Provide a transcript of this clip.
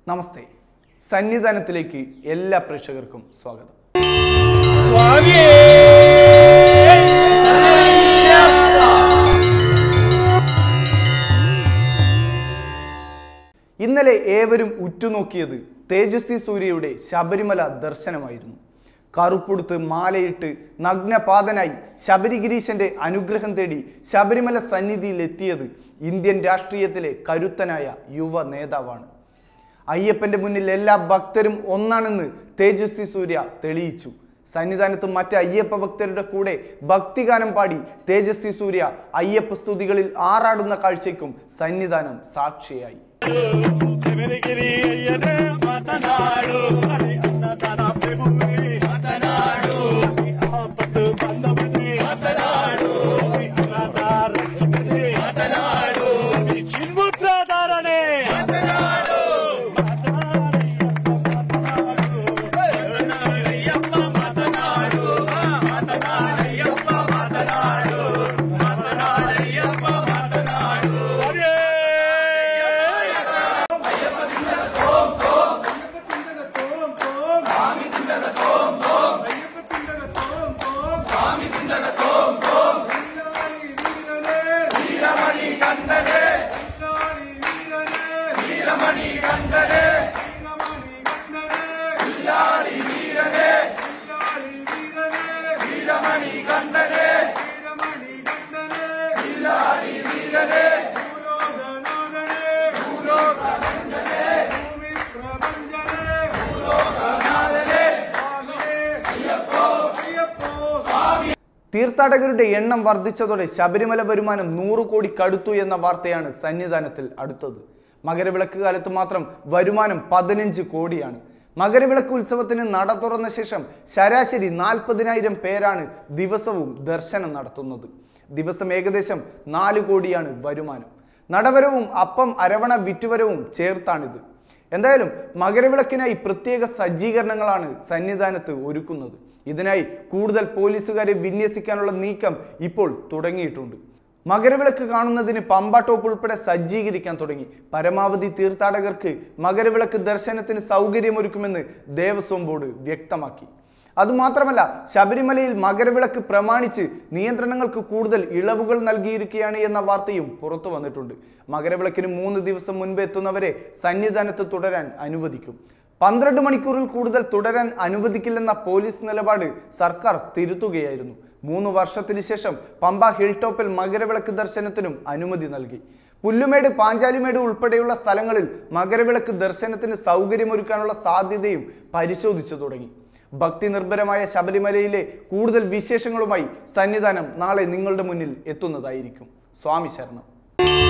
നമസ്തേ സന്നിധാനത്തിലേക്ക് എല്ലാ പ്രേക്ഷകർക്കും സ്വാഗതം ഇന്നലെ ഏവരും ഉറ്റുനോക്കിയത് തേജസ്വി സൂര്യയുടെ ശബരിമല ദർശനമായിരുന്നു കറുപ്പുടുത്ത് മാലയിട്ട് നഗ്നപാതനായി ശബരിഗിരീശന്റെ അനുഗ്രഹം തേടി ശബരിമല സന്നിധിയിൽ എത്തിയത് ഇന്ത്യൻ രാഷ്ട്രീയത്തിലെ കരുത്തനായ യുവ നേതാവാണ് അയ്യപ്പന്റെ മുന്നിൽ എല്ലാ ഭക്തരും ഒന്നാണെന്ന് തേജസ്വി സൂര്യ തെളിയിച്ചു സന്നിധാനത്ത് മറ്റ് അയ്യപ്പ ഭക്തരുടെ കൂടെ ഭക്തിഗാനം പാടി തേജസ്വി സൂര്യ അയ്യപ്പ സ്തുതികളിൽ ആറാടുന്ന കാഴ്ചയ്ക്കും സന്നിധാനം സാക്ഷിയായി శబరిగిరి అయ్యనే మాతనాడు హరి అన్నదాన ప్రభువే మాతనాడు ఆపత్తు బంధవనే మాతనాడు అన్నదాన రక్షకనే మాతనాడు చిన్ముద్రాధారణే మాతనాడు మాతనాడయ్యప్ప మాతనాడు మాతనాడయ్యప్ప మాతనాడు మాతనాడయ్యప్ప మాతనాడు హరే തീർത്ഥാടകരുടെ എണ്ണം വർദ്ധിച്ചതോടെ ശബരിമല വരുമാനം നൂറ് കോടി കടുത്തു എന്ന വാർത്തയാണ് സന്നിധാനത്തിൽ അടുത്തത് മകരവിളക്ക് കാലത്ത് മാത്രം വരുമാനം പതിനഞ്ച് കോടിയാണ് മകരവിളക്ക് ഉത്സവത്തിന് നട തുറന്ന ശേഷം ശരാശരി നാൽപ്പതിനായിരം പേരാണ് ദിവസവും ദർശനം നടത്തുന്നത് ദിവസം ഏകദേശം നാല് കോടിയാണ് വരുമാനം നടവരവും അപ്പം അരവണ വിറ്റുവരവും ചേർത്താണിത് എന്തായാലും മകരവിളക്കിനായി പ്രത്യേക സജ്ജീകരണങ്ങളാണ് സന്നിധാനത്ത് ഒരുക്കുന്നത് ഇതിനായി കൂടുതൽ പോലീസുകാരെ വിന്യസിക്കാനുള്ള നീക്കം ഇപ്പോൾ തുടങ്ങിയിട്ടുണ്ട് മകരവിളക്ക് കാണുന്നതിന് പമ്പ ടോപ്പ് ഉൾപ്പെടെ സജ്ജീകരിക്കാൻ തുടങ്ങി പരമാവധി തീർത്ഥാടകർക്ക് മകരവിളക്ക് ദർശനത്തിന് സൗകര്യമൊരുക്കുമെന്ന് ദേവസ്വം ബോർഡ് വ്യക്തമാക്കി അതുമാത്രമല്ല ശബരിമലയിൽ മകരവിളക്ക് പ്രമാണിച്ച് നിയന്ത്രണങ്ങൾക്ക് കൂടുതൽ ഇളവുകൾ നൽകിയിരിക്കുകയാണ് എന്ന വാർത്തയും പുറത്തു വന്നിട്ടുണ്ട് മകരവിളക്കിന് മൂന്ന് ദിവസം മുൻപ് എത്തുന്നവരെ സന്നിധാനത്ത് തുടരാൻ അനുവദിക്കും പന്ത്രണ്ട് മണിക്കൂറിൽ കൂടുതൽ തുടരാൻ അനുവദിക്കില്ലെന്ന പോലീസ് നിലപാട് സർക്കാർ തിരുത്തുകയായിരുന്നു മൂന്ന് വർഷത്തിന് ശേഷം പമ്പ ഹിൽ ടോപ്പിൽ മകരവിളക്ക് ദർശനത്തിനും അനുമതി നൽകി പുല്ലുമേട് പാഞ്ചാലിമേട് ഉൾപ്പെടെയുള്ള സ്ഥലങ്ങളിൽ മകരവിളക്ക് ദർശനത്തിന് സൗകര്യമൊരുക്കാനുള്ള സാധ്യതയും പരിശോധിച്ചു തുടങ്ങി ഭക്തി നിർഭരമായ ശബരിമലയിലെ കൂടുതൽ വിശേഷങ്ങളുമായി സന്നിധാനം നാളെ നിങ്ങളുടെ മുന്നിൽ എത്തുന്നതായിരിക്കും സ്വാമി ശരണം